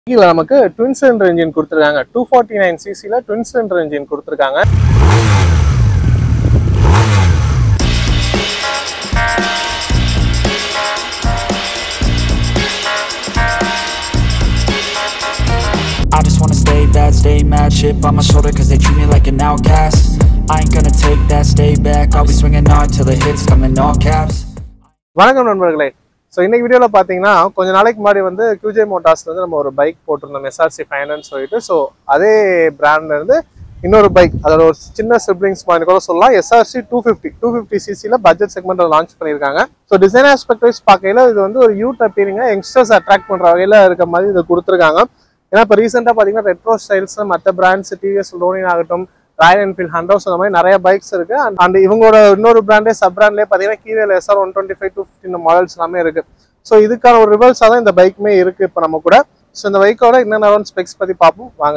இதில் நமக்கு twin cylinder engine கொடுத்துருக்காங்க டூ ஃபார்ட்டி நைன் சிசியில் ட்வின் சிலிண்டர் இன்ஜின் கொடுத்துருக்காங்க I just wanna stay bad, stay mad Chip on my shoulder cause they treat me like an outcast I ain't gonna take that, stay back I'll be swinging hard till the hits come in all caps வணக்கம் நண்பர்களே so இன்னைக்கு வீடியோவில் பார்த்தீங்கன்னா கொஞ்ச நாளைக்கு முன்னாடி வந்து QJ மோட்டார்ஸ்ல இருந்து நம்ம ஒரு பைக் போட்டிருந்தோம் எஸ்ஆர்சி ஃபைனல்னு சொல்லிட்டு ஸோ அதே பிராண்ட்ல இருந்து இன்னொரு பைக் அதோட ஒரு சின்ன சிப்ளிங்ஸ் மாதிரி கூட சொல்லலாம் S R C two fifty two fifty சிசியில் பட்ஜெட் செக்மெண்ட்ல லான்ச் பண்ணியிருக்காங்க ஸோ டிசைன் ஆஸ்பெக்ட் வைஸ் பார்க்கையில இது வந்து ஒரு யூத் அப்பீரிங்க யங்ஸ்டர்ஸ் அட்ராக்ட் பண்ணுற வகையில் இருக்க மாதிரி இது கொடுத்துருக்காங்க ஏன்னா இப்போ ரீசெண்டாக பார்த்தீங்கன்னா ரெட்ரோ ஸ்டைல்ஸ் மற்ற பிராண்ட்ஸ் டிவிஎஸ் லோனின் ஆகட்டும் ராயல் என்ஃபீல்ட் ஹண்ட்ரஸ் அந்த மாதிரி நிறைய பைக்ஸ் இருக்கு அண்ட் இவங்களோட இன்னொரு பிராண்டே சப் பிராண்ட்லேயே பார்த்தீங்கன்னா கீழே S R one twenty five two ஃபிஃப்டின் மாடல்ஸ் எல்லாமே இருக்கு ஸோ இதுக்கான ஒரு ரிவல்ஸாக தான் இந்த பைக்குமே இருக்கு இப்போ நம்ம கூட ஸோ இந்த பைக்கோட என்னென்ன ஸ்பெக்ஸ் பற்றி பார்ப்போம் வாங்க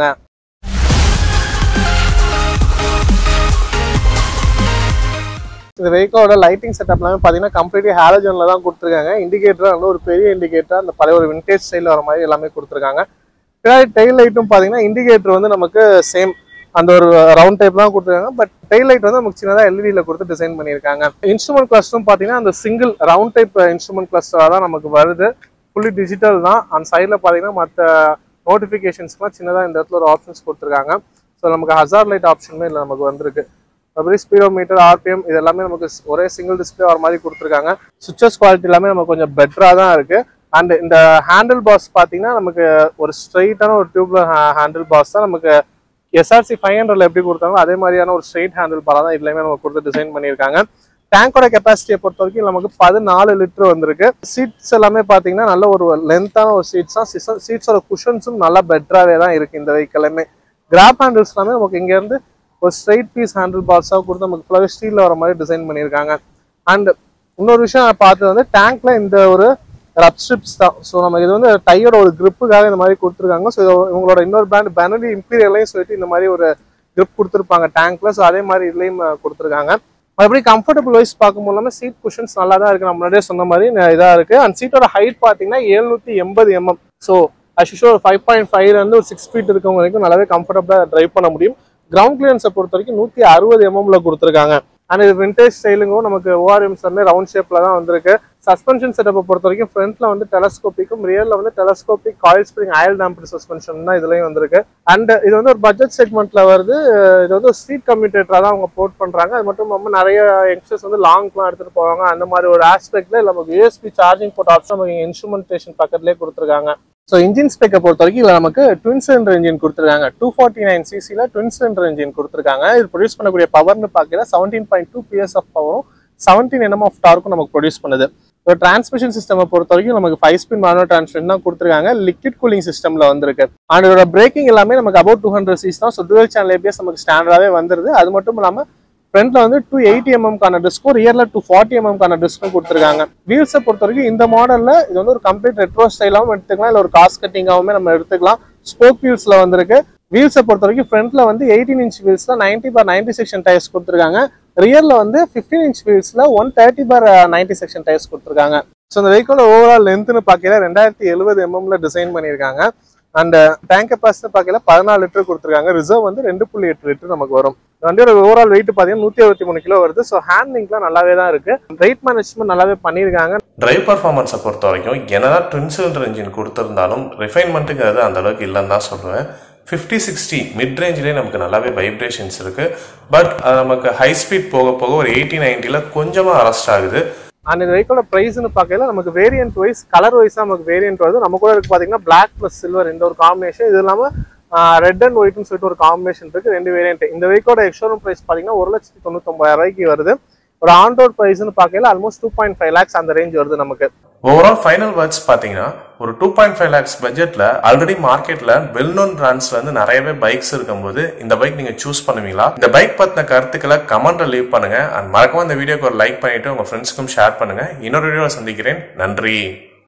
இந்த வெஹிக்கலோட லைட்டிங் செட்டப் எல்லாமே பார்த்தீங்கன்னா கம்ப்ளீட்லி ஹாலஜனில் தான் கொடுத்துருக்காங்க இண்டிகேட்டர் வந்து ஒரு பெரிய இண்டிகேட்டர் அந்த பழைய ஒரு விண்டேஜ் ஸ்டைலில் வர மாதிரி எல்லாமே கொடுத்துருக்காங்க பின்னாடி டெயில் லைட்டும் பார்த்தீங்கன்னா இண்டிகேட்டர் வந்து நமக்கு சேம் அந்த ஒரு ரவுண்ட் டைப் தான் கொடுத்துருக்காங்க பட் டெயில் லைட் வந்து நமக்கு சின்னதாக எல்இடியில் கொடுத்து டிசைன் பண்ணியிருக்காங்க இன்ஸ்ட்ருமெண்ட் கிளஸ்டரும் பார்த்தீங்கன்னா அந்த சிங்கிள் ரவுண்ட் டைப் இன்ஸ்ட்ருமெண்ட் கிளஸ்டராக தான் நமக்கு வருது ஃபுல்லி டிஜிட்டல் தான் அந்த சைடில் பார்த்தீங்கன்னா மற்ற நோட்டிஃபிகேஷன்ஸ்க்குலாம் சின்னதாக இந்த இடத்துல ஒரு ஆப்ஷன்ஸ் கொடுத்துருக்காங்க ஸோ நமக்கு ஹசார் லைட் ஆப்ஷனுமே இல்லை நமக்கு வந்திருக்கு மற்றபடி ஸ்பீடோமீட்டர் ஆர்பிஎம் இது எல்லாமே நமக்கு ஒரே சிங்கிள் டிஸ்பிளே வர மாதிரி கொடுத்துருக்காங்க சுவிச்சஸ் குவாலிட்டி எல்லாமே நமக்கு கொஞ்சம் பெட்டராக தான் இருக்கு அண்ட் இந்த ஹேண்டில் பாஸ் பார்த்தீங்கன்னா நமக்கு ஒரு ஸ்ட்ரைட்டான ஒரு டியூப்ல ஹேண்டில் பாஸ் தான் நமக்கு எஸ்ஆர்சி ஃபைவ் ஹண்ட்ரட்ல எப்படி கொடுத்தாங்களோ அதே மாதிரியான ஒரு ஸ்ட்ரைட் ஹேண்டில் பாரா தான் இதுலையுமே நம்ம கொடுத்து டிசைன் பண்ணியிருக்காங்க டேங்கோட கெப்பாசிட்டியை பொறுத்த வரைக்கும் நமக்கு பதினாலு லிட்டர் வந்திருக்கு சீட்ஸ் எல்லாமே பார்த்தீங்கன்னா நல்ல ஒரு லென்த்தான ஒரு சீட்ஸ் தான் சீட்ஸோட குஷன்ஸும் நல்லா பெட்டராகவே தான் இருக்கு இந்த வெஹிக்கலுமே கிராப் ஹேண்டில்ஸ் எல்லாமே நமக்கு இங்கேருந்து ஒரு ஸ்ட்ரைட் பீஸ் ஹேண்டில் பார்ஸாக கொடுத்து நமக்கு ஃபுல்லாகவே ஸ்டீலில் வர மாதிரி டிசைன் பண்ணியிருக்காங்க அண்ட் இன்னொரு விஷயம் நான் பார்த்தது வந்து டேங்க்ல இந்த ஒரு ரப் ஸ்ட்ரிப்ஸ் தான் ஸோ நமக்கு இது வந்து டையோட ஒரு gripக்காக இந்த மாதிரி கொடுத்துருக்காங்க ஸோ இவங்களோட இன்னொரு பிராண்ட் பெனலி இம்பீரியலையும் சொல்லிட்டு இந்த மாதிரி ஒரு grip கொடுத்துருப்பாங்க டேங்க்ல ஸோ அதே மாதிரி இதுலேயும் கொடுத்துருக்காங்க மறுபடி கம்ஃபர்டபுள் வைஸ் பார்க்கும்போது இல்லாமல் சீட் குஷன்ஸ் நல்லா தான் இருக்கு நான் முன்னாடியே சொன்ன மாதிரி இதாக இருக்கு அண்ட் சீட்டோட ஹைட் பார்த்தீங்கன்னா எழுநூத்தி எண்பது எம்எம் ஸோ அஷிஷோ ஒரு ஃபைவ் பாயிண்ட் ஃபைவ்ல இருந்து ஒரு சிக்ஸ் ஃபீட் இருக்கவங்க வரைக்கும் நல்லாவே கம்ஃபர்டபுளாக ட்ரைவ் பண்ண முடியும் கிரவுண்ட் கிளியரன்ஸை பொறுத்த வரைக்கும் நூற்றி அறுபது எம்எம்ல கொடுத்துருக்காங்க அண்ட் இது விண்டேஜ் ஸ்டைலுங்கும் நமக்கு ஓஆர்எம்ஸ் வந்து ரவுண்ட் ஷேப்ல தான் வந்திருக்கு சஸ்பென்ஷன் செட்டப்பை பொறுத்த வரைக்கும் ஃப்ரண்ட்ல வந்து டெலஸ்கோப்பிக்கும் ரியர்ல வந்து telescopic coil spring oil damper suspension தான் இதுலயும் வந்திருக்கு அண்ட் இது வந்து ஒரு பட்ஜெட் செக்மெண்ட்ல வருது இது வந்து ஒரு ஸ்ட்ரீட் கம்யூட்டேட்டரா தான் அவங்க போர்ட் பண்றாங்க அது மட்டும் இல்லாமல் நிறைய யங்ஸ்டர்ஸ் வந்து லாங்க்லாம் எடுத்துட்டு போவாங்க அந்த மாதிரி ஒரு ஆஸ்பெக்ட்ல நமக்கு யூஎஸ்பி சார்ஜிங் போர்ட் ஆப்ஷன் நமக்கு இன்ஸ்ட்ருமெண்டேஷன் பக்கத்துலேயே கொடுத்துருக்காங்க ஸோ இன்ஜின் ஸ்பெக்கை பொறுத்த வரைக்கும் இதில் நமக்கு ட்வின் சிலிண்டர் இன்ஜின் கொடுத்துருக்காங்க டூ ஃபார்ட்டி நைன் சிசியில் ட்வின் சிலிண்டர் இன்ஜின் கொடுத்துருக்காங்க இது ப்ரொடியூஸ் பண்ணக்கூடிய பவர்னு பார்க்கல seventeen point two PS of பவரும் செவன்டீன் என்எம் ஆஃப் டார்க்கும் நமக்கு ப்ரொடியூஸ் பண்ணுது ஒரு டிரான்ஸ்மிஷன் சிஸ்டம் பொறுத்த வரைக்கும் நமக்கு ஃபைவ் ஸ்பின் மேனுவல் டிரான்ஸ்மிஷன் தான் கொடுத்துருக்காங்க லிக்விட் கூலிங் சிஸ்டம்ல வந்திருக்கு அண்ட் இதோட பிரேக்கிங் எல்லாமே நமக்கு அபவுட் டூ ஹண்ட்ரட் சீஸ் தான் ஸோ டுவெல் சேனல் ஏபிஎஸ் நமக்கு ஸ்டாண்டர்டாகவே வந்துருது அது மட்டும் இல்லாமல் ஃப்ரண்ட்ல வந்து டூ எயிட்டி எம்எம்கான டிஸ்கும் ரியர்ல டூ ஃபார்ட்டி எம்எம்கான டிஸ்கும் கொடுத்துருக்காங்க வீல்ஸை பொறுத்த வரைக்கும் இந்த மாடல்ல இது வந்து ஒரு கம்ப்ளீட் ரெட்ரோ ஸ்டைலாகவும் எடுத்துக்கலாம் இல்லை ஒரு காஸ் கட்டிங்காகவுமே நம்ம எடுத்துக்கலாம் ஸ்போக் வீல்ஸ்ல வந்திருக்கு வீல்ஸை பொறுத்த வரைக்கும் ஃப்ரண்ட்ல வந்து எயிட்டீன் இன்ச் வீல்ஸ்ல ninety by ninety section tyres கொடுத்துருக்காங்க ரியர்ல வந்து ஃபிஃப்டீன் இன்ச் வீல்ஸ்ல one thirty by ninety section tyres கொடுத்துருக்காங்க ஸோ இந்த வெஹிக்கோட ஓவரால் லென்த்னு பார்க்கல ரெண்டாயிரத்தி எழுபது எம்எம்ல டிசைன் பண்ணியிருக்காங்க அண்ட் டேங்க் கெப்பாசிட்டி பார்க்கல பதினாலு லிட்டர் கொடுத்துருக்காங்க ரிசர்வ் வந்து ரெண்டு புள்ளி எட்டு லிட்டர் நமக்கு வரும் இந்த வண்டியோட ஓவரால் வெயிட் பார்த்தீங்கன்னா நூற்றி அறுபத்தி மூணு கிலோ வருது ஸோ ஹேண்ட்லிங்லாம் நல்லாவே தான் இருக்கு வெயிட் மேனேஜ்மெண்ட் நல்லாவே பண்ணியிருக்காங்க டிரைவ் பர்ஃபார்மன்ஸை பொறுத்த வரைக்கும் என்னதான் ட்வின் சிலிண்டர் இன்ஜின் கொடுத்துருந்தாலும் ரிஃபைன்மெண்ட்டுங்கிறது அந்த அளவுக்கு இல்லைன்னு தான் சொல்லுவேன் ஃபிஃப்டி சிக்ஸ்டி மிட் ரேஞ்சிலே நமக்கு நல்லாவே வைப்ரேஷன்ஸ் இருக்குது பட் அது நமக்கு ஹை ஸ்பீட் போக போக ஒரு எயிட்டி நைன்ட்டியில் கொஞ்சமாக அரெஸ்ட் ஆகுது அண்ட் இந்த வெஹிக்கோட ப்ரைஸ்னு பார்க்கல நமக்கு வேரியன்ட் வைஸ் கலர் வைஸ் நமக்கு வேரியன்ட் வருது நம்ம கூட இருக்கு பார்த்தீங்கன்னா பிளாக் ப்ளஸ் சில்வர் இந்த ஒரு காம்பினேஷன் இது இல்லாமல் ரெட் அண்ட் ஒயிட்னு சொல்லிட்டு ஒரு காம்பினேஷன் இருக்கு ரெண்டு வேரியன்ட் இந்த வெஹிக்கோட எக்ஷோரூம் ப்ரைஸ் பார்த்தீங்கன்னா ஒரு லட்சத்தி தொண்ணூத்தொம்பதாயிரம் ரூபாய்க்கு வருது ஒரு ஆன் ரோட் ப்ரைஸ்னு பார்க்கல almost two point five lakhs அந்த ரேஞ்ச் வருது நமக்கு ஓவரால் ஃபைனல் வேர்ட்ஸ் பார்த்தீங்கன்னா ஒரு டூ பாயிண்ட் ஃபைவ் லேக்ஸ் பட்ஜெட்டில் ஆல்ரெடி மார்க்கெட்டில் வெல் நோன் பிராண்ட்ஸ்ல இருந்து நிறையவே பைக்ஸ் இருக்கும்போது இந்த பைக் நீங்கள் சூஸ் பண்ணுவீங்களா இந்த பைக் பற்றின கருத்துக்களை கமெண்ட்ல லீவ் பண்ணுங்க அண்ட் மறக்காம இந்த வீடியோக்கு ஒரு லைக் பண்ணிட்டு உங்கள் ஃப்ரெண்ட்ஸ்க்கும் ஷேர் பண்ணுங்க இன்னொரு வீடியோவில் சந்திக்கிறேன் நன்றி